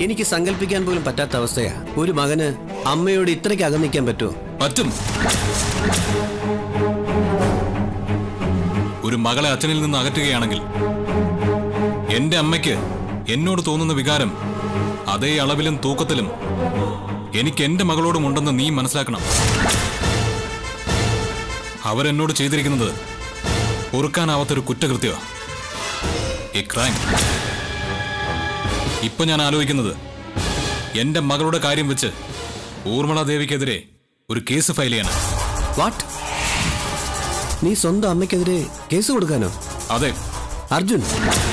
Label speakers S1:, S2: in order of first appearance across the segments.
S1: എനിക്ക് സങ്കല്പിക്കാൻ പോലും പറ്റാത്ത അവസ്ഥയാ ഒരു മകന് അമ്മയോട് ഇത്രയ്ക്ക് അകന്നിക്കാൻ പറ്റുമോ
S2: പറ്റും ഒരു മകളെ അച്ഛനിൽ നിന്ന് അകറ്റുകയാണെങ്കിൽ എന്റെ അമ്മയ്ക്ക് എന്നോട് തോന്നുന്ന വികാരം അതേ അളവിലും തൂക്കത്തിലും എനിക്ക് എന്റെ മകളോടും ഉണ്ടെന്ന് നീ മനസ്സിലാക്കണം അവരെന്നോട് ചെയ്തിരിക്കുന്നത് പൊറുക്കാനാവാത്തൊരു കുറ്റകൃത്യ എ ക്രൈം ഇപ്പൊ ഞാൻ ആലോചിക്കുന്നത് എന്റെ മകളുടെ കാര്യം വെച്ച് ഊർമിള ദേവിക്കെതിരെ ഒരു കേസ് ഫയൽ ചെയ്യണം
S1: വാട്ട് നീ സ്വന്തം അമ്മയ്ക്കെതിരെ കേസ് കൊടുക്കാനോ
S2: അതെ
S1: അർജുൻ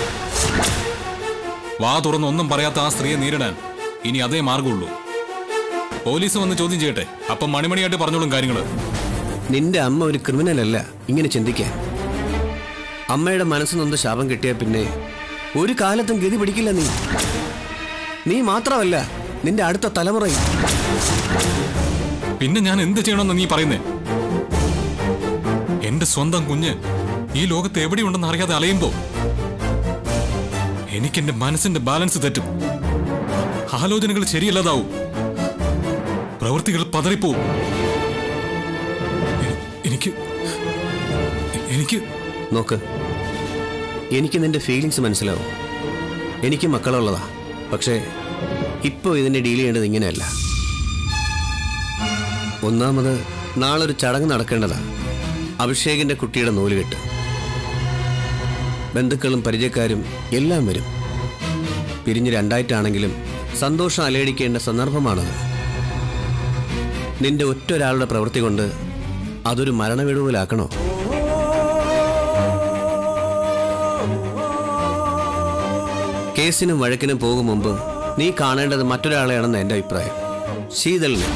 S2: വാ തുറന്ന് ഒന്നും പറയാത്ത ആ സ്ത്രീയെ നേരിടാൻ ഇനി അതേ മാർഗമുള്ളൂ പോലീസ് വന്ന് ചോദ്യം ചെയ്യട്ടെ അപ്പം മണിമണിയായിട്ട് പറഞ്ഞോളും കാര്യങ്ങള്
S1: നിന്റെ അമ്മ ഒരു ക്രിമിനൽ അല്ല ഇങ്ങനെ ചിന്തിക്കാൻ അമ്മയുടെ മനസ്സ് നൊന്ന് ശാപം കിട്ടിയ പിന്നെ ഒരു കാലത്തും ഗതി പിടിക്കില്ല നീ നീ മാത്രമല്ല നിന്റെ അടുത്ത തലമുറയും
S2: പിന്നെ ഞാൻ എന്ത് ചെയ്യണമെന്ന് നീ പറയുന്നേ എന്റെ സ്വന്തം കുഞ്ഞ് ഈ ലോകത്ത് എവിടെയുണ്ടെന്ന് അറിയാതെ അലയുമ്പോ എനിക്ക് എന്റെ മനസ്സിന്റെ ബാലൻസ് തെറ്റും ആലോചനകൾ ശരിയല്ലാതാവും പ്രവൃത്തികൾ പതറിപ്പോവും എ- എനിക്ക് എനിക്ക്
S1: നോക്ക് എനിക്ക് നിന്റെ ഫീലിങ്സ് മനസ്സിലാവും എനിക്ക് മക്കളുള്ളതാ പക്ഷേ ഇപ്പോൾ ഇതിനെ ഡീൽ ചെയ്യേണ്ടത് ഇങ്ങനെയല്ല ഒന്നാമത് നാളൊരു ചടങ്ങ് നടക്കേണ്ടതാ അഭിഷേകിന്റെ കുട്ടിയുടെ നൂലുകെട്ട് ബന്ധുക്കളും പരിചയക്കാരും എല്ലാം വരും പിരിഞ്ഞ് രണ്ടായിട്ടാണെങ്കിലും സന്തോഷം അലയടിക്കേണ്ട സന്ദർഭമാണത് നിന്റെ ഒറ്റ ഒരാളുടെ പ്രവൃത്തി കൊണ്ട് അതൊരു മരണവിടുവിലാക്കണോ കേസിനും വഴക്കിനും പോകും മുമ്പ് നീ കാണേണ്ടത് മറ്റൊരാളെയാണെന്ന് എൻ്റെ അഭിപ്രായം ശീതളിനെ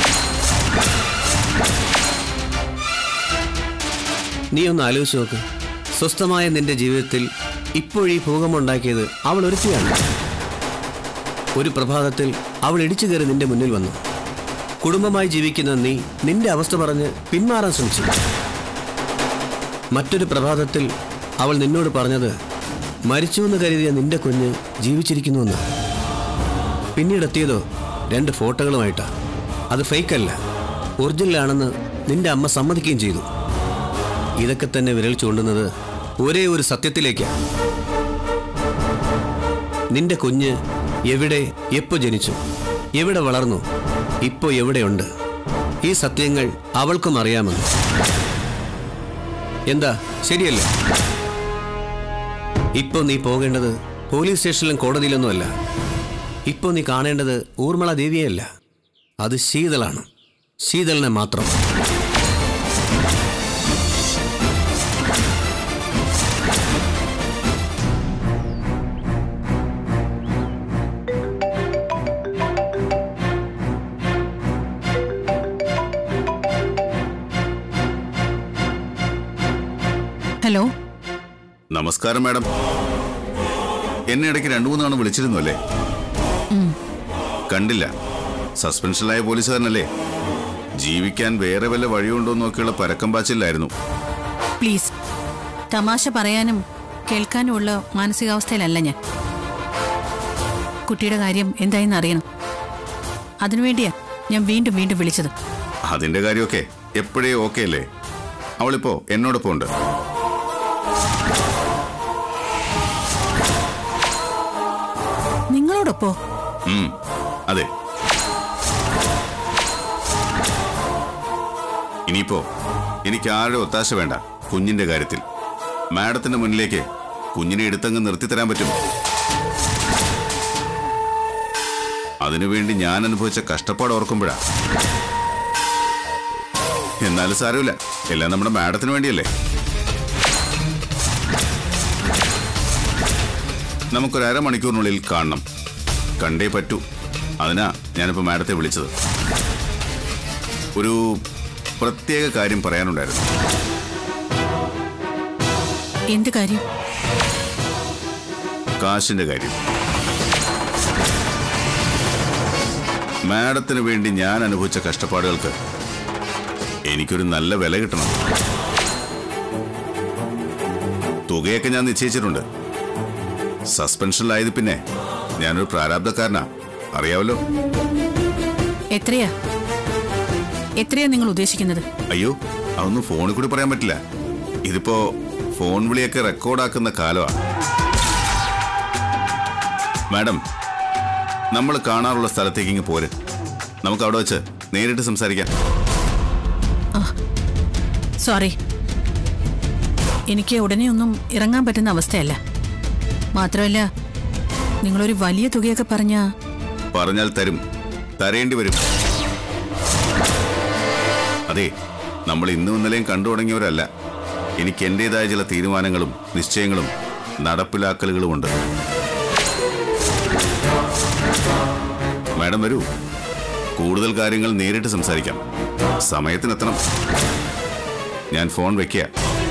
S1: നീ ഒന്ന് ആലോചിച്ച് നോക്ക് സ്വസ്ഥമായ നിന്റെ ജീവിതത്തിൽ ഇപ്പോഴീ ഭൂകമ്പമുണ്ടാക്കിയത് അവൾ ഒരുത്തിയാണ് ഒരു പ്രഭാതത്തിൽ അവൾ ഇടിച്ചു കയറി നിന്റെ മുന്നിൽ വന്നു കുടുംബമായി ജീവിക്കുന്ന നീ നിന്റെ അവസ്ഥ പറഞ്ഞ് പിന്മാറാൻ ശ്രമിച്ചു മറ്റൊരു പ്രഭാതത്തിൽ അവൾ നിന്നോട് പറഞ്ഞത് മരിച്ചുവെന്ന് കരുതിയ നിന്റെ കുഞ്ഞ് ജീവിച്ചിരിക്കുന്നുവെന്ന് പിന്നീട് എത്തിയതോ രണ്ട് ഫോട്ടോകളുമായിട്ടാ അത് ഫേക്കല്ല ഒറിജിനലാണെന്ന് നിന്റെ അമ്മ സമ്മതിക്കുകയും ചെയ്തു ഇതൊക്കെ തന്നെ വിരൽ ചൂണ്ടുന്നത് ഒരേ ഒരു സത്യത്തിലേക്കാണ് നിന്റെ കുഞ്ഞ് എവിടെ എപ്പോ ജനിച്ചു എവിടെ വളർന്നു ഇപ്പോ എവിടെയുണ്ട് ഈ സത്യങ്ങൾ അവൾക്കും അറിയാമെന്ന് എന്താ ശരിയല്ലേ ഇപ്പോ നീ പോകേണ്ടത് പോലീസ് സ്റ്റേഷനിലും കോടതിയിലൊന്നുമല്ല ഇപ്പോ നീ കാണേണ്ടത് ഊർമിള ദേവിയല്ല അത് ശീതളാണ് ശീതളിനെ മാത്രം
S3: ഹലോ
S4: നമസ്കാരം മാഡം എന്നെ ഇടയ്ക്ക് രണ്ടു മൂന്ന് തവണ വിളിച്ചിരുന്നു അല്ലേ കണ്ടില്ല സസ്പെൻഷനിലായ പോലീസുകാരനല്ലേ ജീവിക്കാൻ വേറെ വല്ല വഴിയുണ്ടോ എന്ന് നോക്കിയുള്ള പരക്കം പാച്ചിലായിരുന്നു
S3: പ്ലീസ് തമാശ പറയാനും കേൾക്കാനുമുള്ള മാനസികാവസ്ഥയിലല്ല ഞാൻ കുട്ടിയുടെ കാര്യം എന്തായെന്ന് അറിയണം അതിനുവേണ്ടിയാ ഞാൻ വീണ്ടും വീണ്ടും വിളിച്ചത്
S4: അതിന്റെ കാര്യമൊക്കെ എപ്പോഴേ ഓക്കെ അല്ലേ അവളിപ്പോ എന്നോടൊപ്പം ഉണ്ട്
S3: നിങ്ങളോടൊപ്പോ
S4: ഉം, അതെ ഇനിയിപ്പോ എനിക്ക് ആരുടെ ഒത്താശ വേണ്ട കുഞ്ഞിന്റെ കാര്യത്തിൽ മാഡത്തിന്റെ മുന്നിലേക്ക് കുഞ്ഞിനെ എടുത്തങ്ങ് നിർത്തി തരാൻ പറ്റും അതിനുവേണ്ടി ഞാൻ അനുഭവിച്ച കഷ്ടപ്പാട് ഓർക്കുമ്പോഴാ എന്നാലും സാരമില്ല എല്ലാം നമ്മുടെ മാഡത്തിന് വേണ്ടിയല്ലേ നമുക്കൊരു അരമണിക്കൂറിനുള്ളിൽ കാണണം കണ്ടേ പറ്റൂ അതിനാ ഞാനിപ്പോ മാഡത്തെ വിളിച്ചത് ഒരു പ്രത്യേക കാര്യം പറയാനുണ്ടായിരുന്നു
S3: എന്ത് കാര്യം
S4: കാശിന്റെ കാര്യം മാഡത്തിന് വേണ്ടി ഞാൻ അനുഭവിച്ച കഷ്ടപ്പാടുകൾക്ക് എനിക്കൊരു നല്ല വില കിട്ടണം തുകയൊക്കെ ഞാൻ നിശ്ചയിച്ചിട്ടുണ്ട് സസ്പെൻഷനിലായത് പിന്നെ ഞാനൊരു പ്രാരാബ്ധക്കാരനാ അറിയാവല്ലോ
S3: എത്രയാ എത്രയാ നിങ്ങൾ ഉദ്ദേശിക്കുന്നത്
S4: അയ്യോ അതൊന്നും ഫോണിൽ കൂടി പറയാൻ പറ്റില്ല ഇതിപ്പോ ഫോൺ വിളിയൊക്കെ റെക്കോർഡാക്കുന്ന കാലമാണ് മാഡം നമ്മൾ കാണാറുള്ള സ്ഥലത്തേക്ക് ഇങ്ങ് പോരെ നമുക്ക് അവിടെ വെച്ച് നേരിട്ട് സംസാരിക്കാം
S3: സോറി എനിക്ക് ഉടനെ ഒന്നും ഇറങ്ങാൻ പറ്റുന്ന അവസ്ഥയല്ല മാത്രമല്ല നിങ്ങളൊരു വലിയ തുകയൊക്കെ പറഞ്ഞ
S4: പറഞ്ഞാൽ തരും തരേണ്ടി വരും അതെ നമ്മൾ ഇന്നും ഇന്നലെയും കണ്ടു തുടങ്ങിയവരല്ല എനിക്ക് എന്റേതായ ചില തീരുമാനങ്ങളും നിശ്ചയങ്ങളും നടപ്പിലാക്കലുകളുമുണ്ട് മാഡം വരൂ കൂടുതൽ കാര്യങ്ങൾ നേരിട്ട് സംസാരിക്കാം സമയത്തിനെത്തണം ഞാൻ ഫോൺ വെക്കുക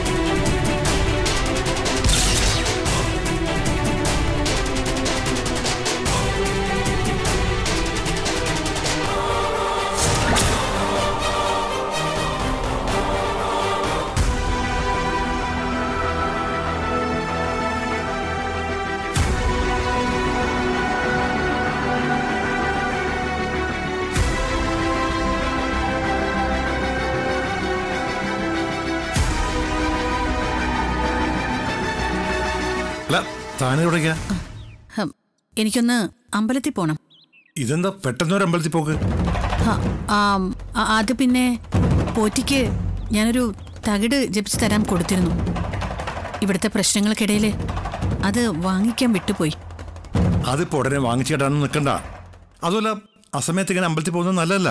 S5: അല്ല താനെവിടേക്കാ
S3: ഹം, എനിക്കൊന്ന് അമ്പലത്തിൽ പോണം
S5: ഇതെന്താ പെട്ടെന്നൊരു അമ്പലത്തിൽ പോക്ക്
S3: ഹ, ആം, അ- അത് പിന്നെ പോറ്റിക്ക് ഞാനൊരു തകിട് ജപിച്ച് തരാൻ കൊടുത്തിരുന്നു ഇവിടുത്തെ പ്രശ്നങ്ങൾക്കിടയിൽ അത് വാങ്ങിക്കാൻ വിട്ടുപോയി
S5: അതിപ്പോ ഉടനെ വാങ്ങിച്ചിടാനൊന്നും നിൽക്കണ്ട അതുമല്ല അസമയത്ത് ഇങ്ങനെ അമ്പലത്തിൽ പോകുന്നത് നല്ലതല്ല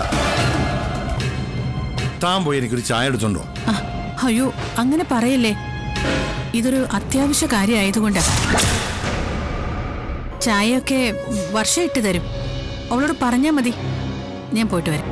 S5: താൻ പോയി എനിക്കൊരു ചായ എടുത്തുണ്ടോ
S3: ആ, അയ്യോ അങ്ങനെ പറയല്ലേ ഇതൊരു അത്യാവശ്യ കാര്യമായതുകൊണ്ടാ ചായയൊക്കെ വർഷ ഇട്ട് തരും അവളോട് പറഞ്ഞാൽ മതി ഞാൻ പോയിട്ട് വരാം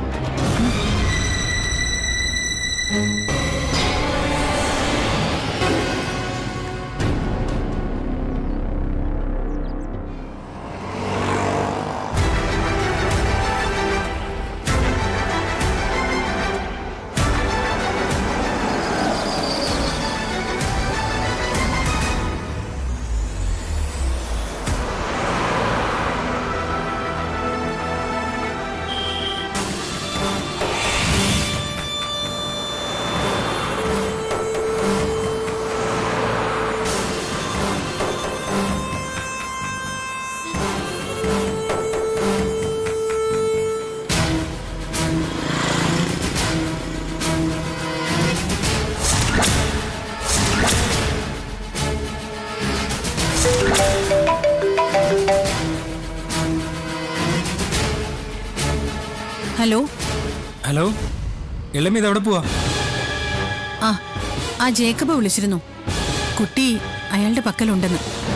S3: ഹലോ
S6: ഹലോ എളമി ഇത് എവിടെ പോവാ
S3: ആ ആ ജേക്കബ് വിളിച്ചിരുന്നു കുട്ടി അയാളുടെ പക്കലുണ്ടെന്ന്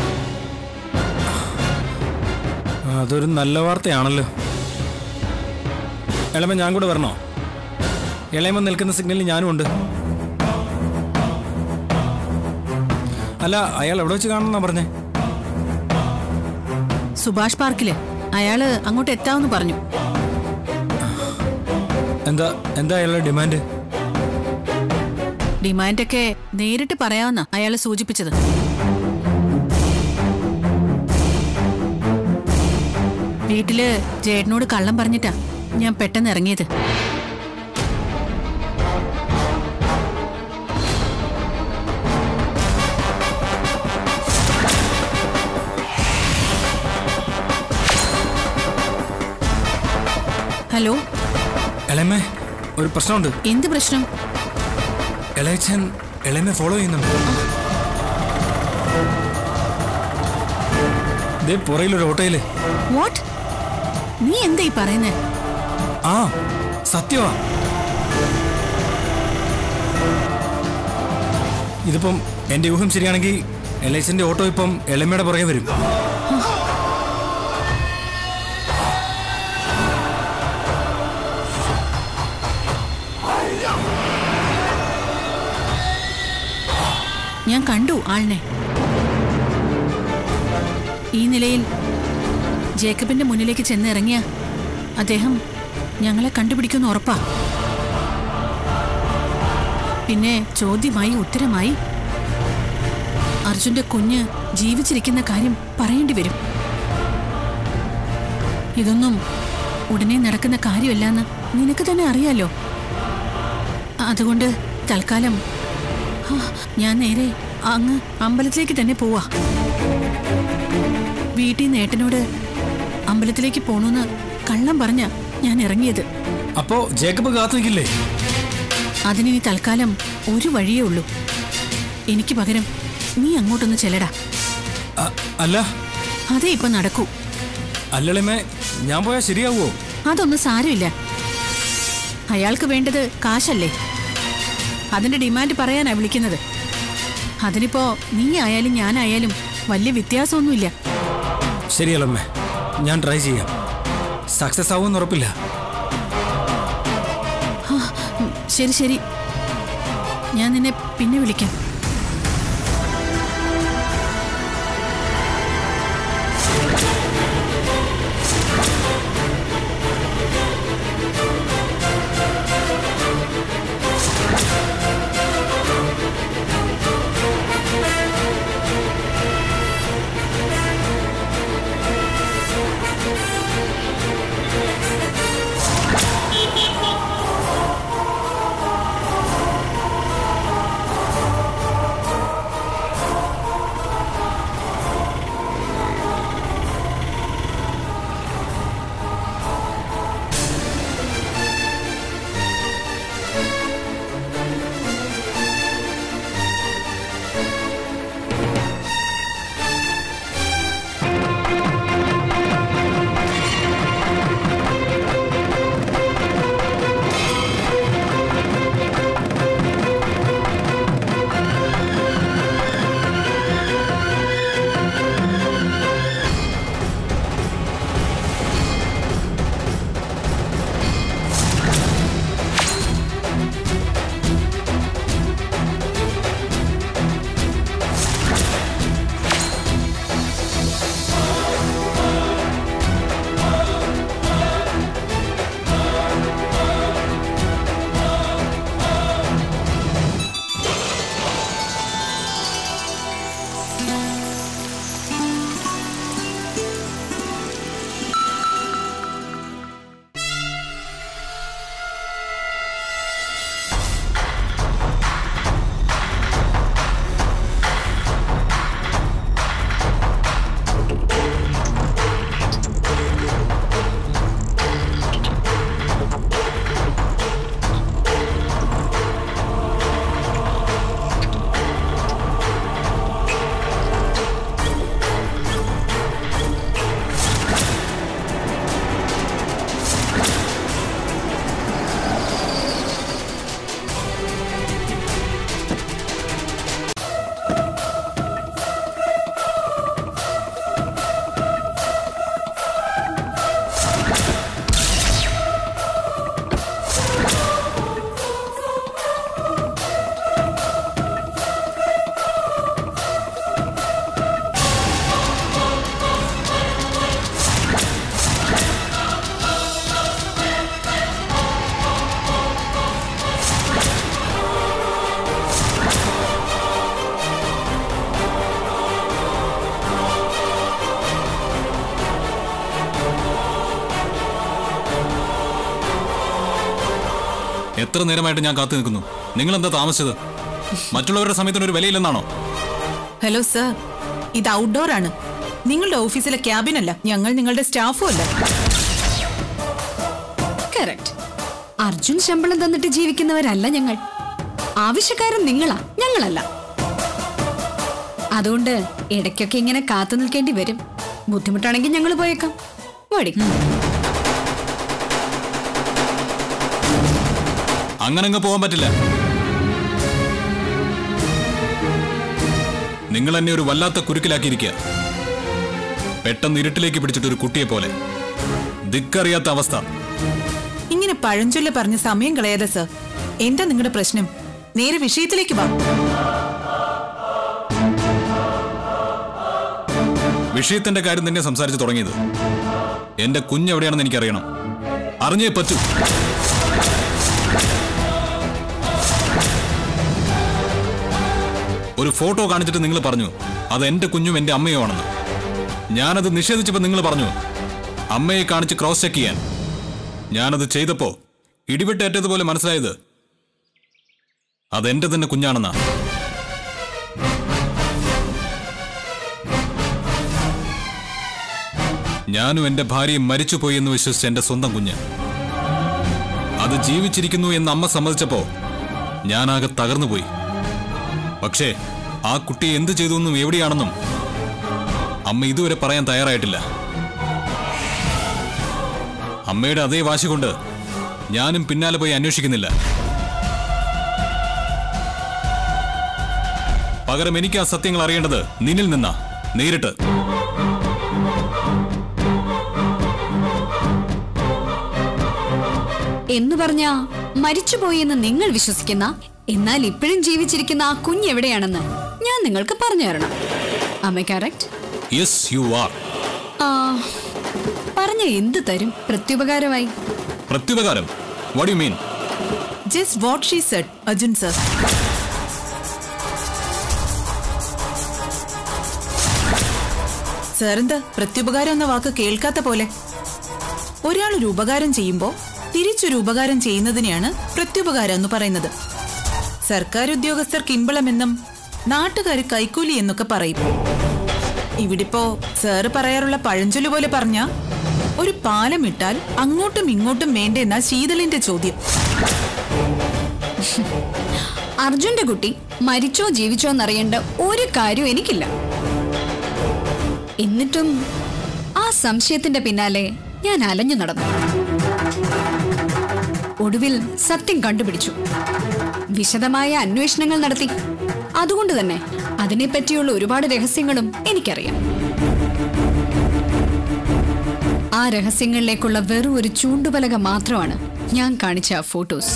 S6: ആ, അതൊരു നല്ല വാർത്തയാണല്ലോ എളമ ഞാൻ കൂടെ വരണോ ഇളയമ നിൽക്കുന്ന സിഗ്നലിൽ ഞാനും ഉണ്ട് അല്ല അയാൾ എവിടെ വെച്ച് കാണണമെന്നാ പറഞ്ഞേ
S3: സുഭാഷ് പാർക്കില് അയാള് അങ്ങോട്ട് എത്താമെന്ന് പറഞ്ഞു
S6: എന്താ എന്താ അയാളുടെ ഡിമാൻഡ്
S3: ഡിമാൻഡൊക്കെ നേരിട്ട് പറയാമെന്നാ അയാള് സൂചിപ്പിച്ചത് വീട്ടില് ജേട്ടനോട് കള്ളം പറഞ്ഞിട്ടാ ഞാൻ പെട്ടെന്ന് ഇറങ്ങിയത് ഹലോ
S6: ഇളയമേ ഒരു പ്രശ്നമുണ്ട്
S3: എന്ത് പ്രശ്നം
S6: ഇളയച്ചൻ ഇളയമെ ഫോളോ ചെയ്യുന്നുണ്ട് ദേ പുറയിലൊരു ഓട്ടോയില്
S3: വാട്ട് നീ എന്താ ഈ പറയുന്നേ
S6: ആ സത്യമാ ഇതിപ്പം എന്റെ ഊഹം ശരിയാണെങ്കിൽ എലൈച്ചന്റെ ഓട്ടോ ഇപ്പം എളമയുടെ പുറകെ വരും
S3: ഞാൻ കണ്ടു ആളിനെ ഈ നിലയിൽ ജേക്കബിന്റെ മുന്നിലേക്ക് ചെന്ന് ഇറങ്ങിയ അദ്ദേഹം ഞങ്ങളെ കണ്ടുപിടിക്കുമെന്ന് ഉറപ്പാ പിന്നെ ചോദ്യമായി ഉത്തരമായി അർജുന്റെ കുഞ്ഞ് ജീവിച്ചിരിക്കുന്ന കാര്യം പറയേണ്ടി വരും ഇതൊന്നും ഉടനെ നടക്കുന്ന കാര്യമല്ലെന്ന് നിനക്ക് തന്നെ അറിയാലോ അതുകൊണ്ട് തൽക്കാലം ആ, ഞാൻ നേരെ അങ്ങ് അമ്പലത്തിലേക്ക് തന്നെ പോവാ വീട്ടിൽ നിന്ന് ഏട്ടനോട് അമ്പലത്തിലേക്ക് പോണോന്ന് കള്ളം പറഞ്ഞ ഞാൻ ഇറങ്ങിയത്
S6: അപ്പോ ജേക്കബ് കാത്തു നിൽക്കില്ലേ
S3: അതിനി തൽക്കാലം ഒരു വഴിയേ ഉള്ളൂ എനിക്ക് പകരം നീ അങ്ങോട്ടൊന്ന് ചെല്ലടാ
S6: അ- അല്ല
S3: അതേ ഇപ്പൊ നടക്കൂ
S6: അല്ലളിമേ ഞാൻ പോയാൽ ശരിയാവോ
S3: അതൊന്നും സാരമില്ല അയാൾക്ക് വേണ്ടത് കാശല്ലേ അതിന്റെ ഡിമാൻഡ് പറയാനാ വിളിക്കുന്നത് അതിനിപ്പോ നീ ആയാലും ഞാനായാലും വലിയ വ്യത്യാസമൊന്നുമില്ല
S6: ശരിയല്ലമ്മേ ഞാൻ ട്രൈ ചെയ്യാം സക്സസ് ആവുമെന്ന് ഉറപ്പില്ല
S3: ആ, ഉം, ശരി ശരി ഞാൻ നിന്നെ പിന്നെ വിളിക്കാം
S2: എത്ര നേരമായിട്ട് ഞാൻ കാത്തു നിൽക്കുന്നു നിങ്ങൾ എന്താ താമസിച്ചത് മറ്റുള്ളവരുടെ സമയത്തിന് ഒരു വിലയില്ലെന്നാണോ
S7: ഹലോ സർ ഇത് ഔട്ട്ഡോർ ആണ് നിങ്ങളുടെ ഓഫീസിലെ ക്യാബിൻ അല്ല ഞങ്ങൾ നിങ്ങളുടെ സ്റ്റാഫും അല്ല
S8: കറക്റ്റ് അർജുൻ ശമ്പളം തന്നിട്ട് ജീവിക്കുന്നവരല്ല ഞങ്ങൾ ആവശ്യക്കാരൻ നിങ്ങളാ ഞങ്ങളല്ല അതുകൊണ്ട് ഇടയ്ക്കൊക്കെ ഇങ്ങനെ കാത്തു നിൽക്കേണ്ടി വരും ബുദ്ധിമുട്ടാണെങ്കിൽ ഞങ്ങൾ പോയേക്കാം വടി
S2: അങ്ങനെ അങ്ങ് പോകാൻ പറ്റില്ല നിങ്ങൾ എന്നെ ഒരു വല്ലാത്ത കുരുക്കിലാക്കിയിരിക്കുക പെട്ടെന്ന് ഇരുട്ടിലേക്ക് പിടിച്ചിട്ട് ഒരു കുട്ടിയെ പോലെ ദിക്കറിയാത്ത അവസ്ഥ
S7: ഇങ്ങനെ പഴഞ്ചൊല്ല് പറഞ്ഞ് സമയം കളയാതെ സർ എന്താ നിങ്ങളുടെ പ്രശ്നം നേരെ വിഷയത്തിലേക്ക് വാ
S2: വിഷയത്തിന്റെ കാര്യം തന്നെ സംസാരിച്ച് തുടങ്ങിയത് എന്റെ കുഞ്ഞെവിടെയാണെന്ന് എനിക്കറിയണം അറിഞ്ഞേ പറ്റൂ ഒരു ഫോട്ടോ കാണിച്ചിട്ട് നിങ്ങൾ പറഞ്ഞു അത് എന്റെ കുഞ്ഞും എന്റെ അമ്മയോ ആണെന്ന് ഞാനത് നിഷേധിച്ചപ്പോൾ നിങ്ങൾ പറഞ്ഞു അമ്മയെ കാണിച്ച് ക്രോസ് ചെക്ക് ചെയ്യാൻ ഞാനത് ചെയ്തപ്പോ ഇടിവിട്ടേറ്റതുപോലെ മനസ്സിലായത് അതെന്റെ തന്നെ കുഞ്ഞാണെന്നാ ഞാനും എന്റെ ഭാര്യയും മരിച്ചുപോയി എന്ന് വിശ്വസിച്ച എന്റെ സ്വന്തം കുഞ്ഞ് അത് ജീവിച്ചിരിക്കുന്നു എന്ന് അമ്മ സമ്മതിച്ചപ്പോ ഞാനാകെ തകർന്നുപോയി പക്ഷേ ആ കുട്ടി എന്ത് ചെയ്തു എന്നും എവിടെയാണെന്നും അമ്മ ഇതുവരെ പറയാൻ തയ്യാറായിട്ടില്ല അമ്മയുടെ അതേ വാശി കൊണ്ട് ഞാനും പിന്നാലെ പോയി അന്വേഷിക്കുന്നില്ല പകരം എനിക്ക് ആ സത്യങ്ങൾ അറിയേണ്ടത് നിന്നിൽ നിന്നാ നേരിട്ട്
S8: എന്ന് പറഞ്ഞാ മരിച്ചുപോയെന്ന് നിങ്ങൾ വിശ്വസിക്കുന്ന എന്നാൽ ഇപ്പോഴും ജീവിച്ചിരിക്കുന്ന ആ കുഞ്ഞ് എവിടെയാണെന്ന് ഞാൻ നിങ്ങൾക്ക് പറഞ്ഞു തരണം അമ്മ കറക്റ്റ്
S2: യെസ് യു ആർ
S8: ആ പറഞ്ഞ എന്ത് തരും പ്രത്യുപകാരമായി
S2: പ്രത്യുപകാരം what you mean
S7: just what she said Arjun sir സാറെന്താ പ്രത്യുപകാരം എന്ന വാക്ക് കേൾക്കാത്ത പോലെ ഒരാൾ ഒരു ഉപകാരം ചെയ്യുമ്പോൾ തിരിച്ചൊരു ഉപകാരം ചെയ്യുന്നതിനെയാണ് പ്രത്യുപകാരം എന്ന് പറയുന്നത് സർക്കാർ ഉദ്യോഗസ്ഥർക്ക് ഇമ്പളമെന്നും നാട്ടുകാർ കൈക്കൂലി എന്നൊക്കെ പറയും ഇവിടിപ്പോ സാറ് പറയാറുള്ള പഴഞ്ചൊല്ല് പോലെ പറഞ്ഞ ഒരു പാലം ഇട്ടാൽ അങ്ങോട്ടും ഇങ്ങോട്ടും വേണ്ടെന്ന ശീതളിന്റെ ചോദ്യം
S8: അർജുന്റെ കുട്ടി മരിച്ചോ ജീവിച്ചോ എന്നറിയേണ്ട ഒരു കാര്യവും എനിക്കില്ല എന്നിട്ടും ആ സംശയത്തിന്റെ പിന്നാലെ ഞാൻ അലഞ്ഞു നടന്നു ഒടുവിൽ സത്യം കണ്ടുപിടിച്ചു വിശദമായ അന്വേഷണങ്ങൾ നടത്തി അതുകൊണ്ട് തന്നെ അതിനെപ്പറ്റിയുള്ള ഒരുപാട് രഹസ്യങ്ങളും എനിക്കറിയാം ആ രഹസ്യങ്ങളിലേക്കുള്ള വെറും ഒരു ചൂണ്ടുപലക മാത്രമാണ് ഞാൻ കാണിച്ച ആ ഫോട്ടോസ്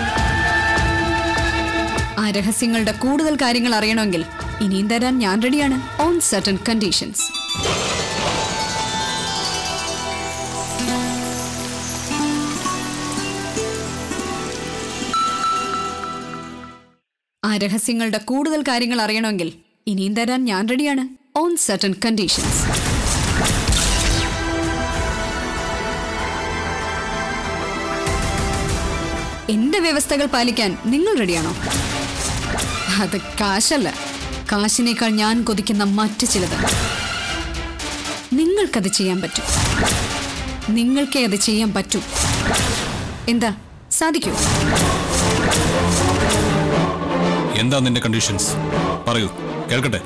S8: ആ രഹസ്യങ്ങളുടെ കൂടുതൽ കാര്യങ്ങൾ അറിയണമെങ്കിൽ ഇനിയും തരാൻ ഞാൻ റെഡിയാണ് ഓൺ സർട്ടൻ കണ്ടീഷൻസ് ആ രഹസ്യങ്ങളുടെ കൂടുതൽ കാര്യങ്ങൾ അറിയണമെങ്കിൽ ഇനിയും തരാൻ ഞാൻ റെഡിയാണ് ഓൺ സർട്ടൻ കണ്ടീഷൻസ് എന്റെ വ്യവസ്ഥകൾ പാലിക്കാൻ നിങ്ങൾ റെഡിയാണോ അത് കാശല്ല കാശിനേക്കാൾ ഞാൻ കൊതിക്കുന്ന മറ്റു ചിലത് നിങ്ങൾക്കത് ചെയ്യാൻ പറ്റും നിങ്ങൾക്കേ അത് ചെയ്യാൻ പറ്റൂ എന്താ സാധിക്കൂ
S2: എന്താ നിന്റെ കണ്ടീഷൻസ് പറയൂ കേൾക്കട്ടെ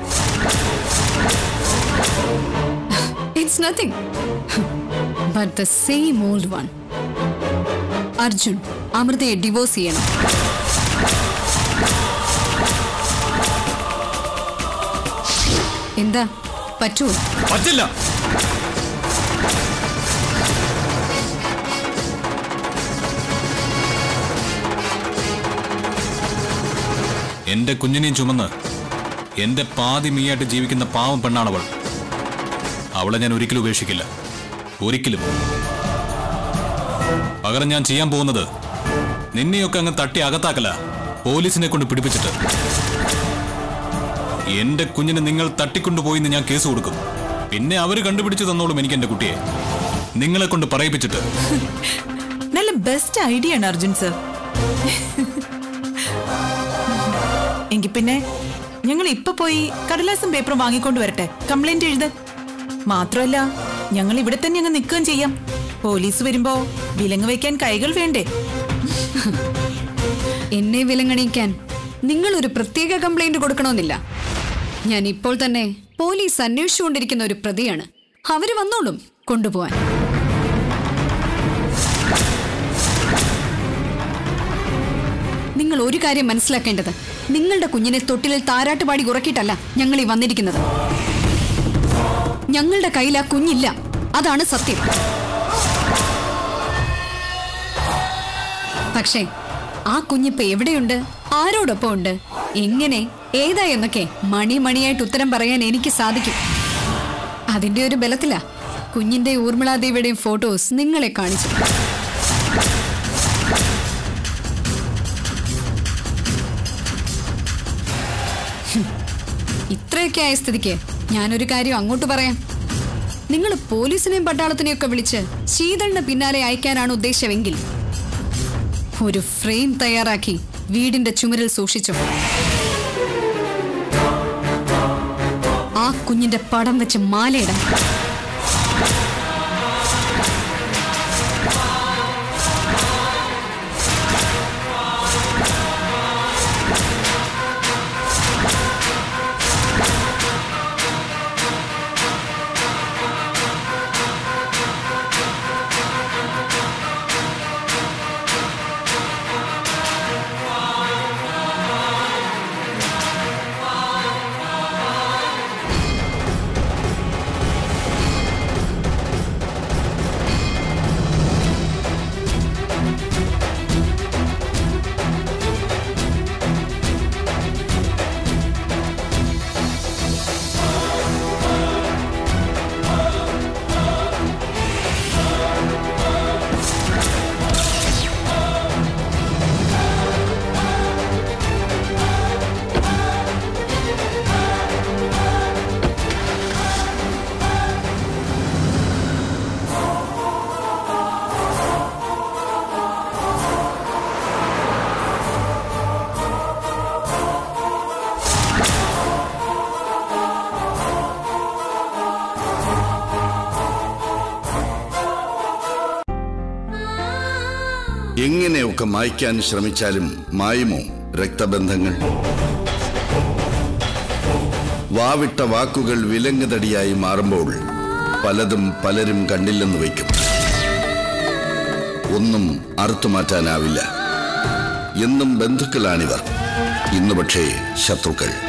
S8: it's nothing but the same old one Arjun അമൃതയെ ഡിവോഴ്സ് ചെയ്യണം എന്താ പറ്റുമോ
S2: പറ്റില്ല എന്റെ കുഞ്ഞിനെയും ചുമന്ന് എന്റെ പാതി മീയായിട്ട് ജീവിക്കുന്ന പാവം പെണ്ണാണവൾ അവളെ ഞാൻ ഒരിക്കലും ഉപേക്ഷിക്കില്ല ഒരിക്കലും പകരം ഞാൻ ചെയ്യാൻ പോകുന്നത് നിന്നെയൊക്കെ അങ്ങ് തട്ടി അകത്താക്കല പോലീസിനെ കൊണ്ട് പിടിപ്പിച്ചിട്ട് എന്റെ കുഞ്ഞിനെ നിങ്ങൾ തട്ടിക്കൊണ്ടുപോയി എന്ന് ഞാൻ കേസ് കൊടുക്കും പിന്നെ അവര് കണ്ടുപിടിച്ചു തന്നോളും എനിക്ക് എന്റെ കുട്ടിയെ നിങ്ങളെ കൊണ്ട് പറയിപ്പിച്ചിട്ട്
S7: നല്ല ബെസ്റ്റ് ഐഡിയ ആണ് അർജുൻ സർ എങ്കിൽ പിന്നെ ഞങ്ങൾ ഇപ്പൊ പോയി കടലാസും പേപ്പറും വാങ്ങിക്കൊണ്ട് വരട്ടെ കംപ്ലൈന്റ് എഴുത് മാത്രമല്ല ഞങ്ങൾ ഇവിടെ തന്നെ അങ്ങ് നിൽക്കുകയും ചെയ്യാം പോലീസ് വരുമ്പോ വിലങ്ങ് വെക്കാൻ കൈകൾ വേണ്ടേ
S8: എന്നെ വിലങ്ങണിയിക്കാൻ നിങ്ങൾ ഒരു പ്രത്യേക കംപ്ലൈന്റ് കൊടുക്കണമെന്നില്ല ഞാൻ ഇപ്പോൾ തന്നെ പോലീസ് അന്വേഷിച്ചുകൊണ്ടിരിക്കുന്ന ഒരു പ്രതിയാണ് അവര് വന്നോളും കൊണ്ടുപോവാൻ നിങ്ങൾ ഒരു കാര്യം മനസ്സിലാക്കേണ്ടത് നിങ്ങളുടെ കുഞ്ഞിനെ തൊട്ടിലിൽ താരാട്ടുപാടി ഉറക്കിയിട്ടല്ല ഞങ്ങൾ ഈ വന്നിരിക്കുന്നത് ഞങ്ങളുടെ കയ്യിൽ ആ കുഞ്ഞില്ല അതാണ് സത്യം പക്ഷേ ആ കുഞ്ഞിപ്പോ എവിടെയുണ്ട് ആരോടൊപ്പം ഉണ്ട് എങ്ങനെ ഏതാ എന്നൊക്കെ മണി മണിയായിട്ട് ഉത്തരം പറയാൻ എനിക്ക് സാധിക്കും അതിന്റെ ഒരു ബലത്തിലാ കുഞ്ഞിന്റെ ഊർമിളാദേവിയുടെയും ഫോട്ടോസ് നിങ്ങളെ കാണിച്ചു ഹും. ഇത്രയൊക്കെ ആയ സ്ഥിതിക്ക് ഞാനൊരു കാര്യം അങ്ങോട്ട് പറയാം നിങ്ങൾ പോലീസിനെയും പട്ടാളത്തിനെയും ഒക്കെ വിളിച്ച് ശീതളിന് പിന്നാലെ അയക്കാനാണ് ഉദ്ദേശമെങ്കിൽ ഒരു ഫ്രെയിം തയ്യാറാക്കി വീടിന്റെ ചുമരിൽ സൂക്ഷിച്ചു ആ കുഞ്ഞിന്റെ പടം വെച്ച് മാലയിടാം
S9: എങ്ങനെയൊക്കെ മായ്ക്കാൻ ശ്രമിച്ചാലും മായുമോ രക്തബന്ധങ്ങൾ വാവിട്ട വാക്കുകൾ വിലങ്ങുതടിയായി മാറുമ്പോൾ പലതും പലരും കണ്ടില്ലെന്ന് വയ്ക്കും ഒന്നും അറുത്തുമാറ്റാനാവില്ല എന്നും ബന്ധുക്കളാണിവർ ഇന്ന് പക്ഷേ ശത്രുക്കൾ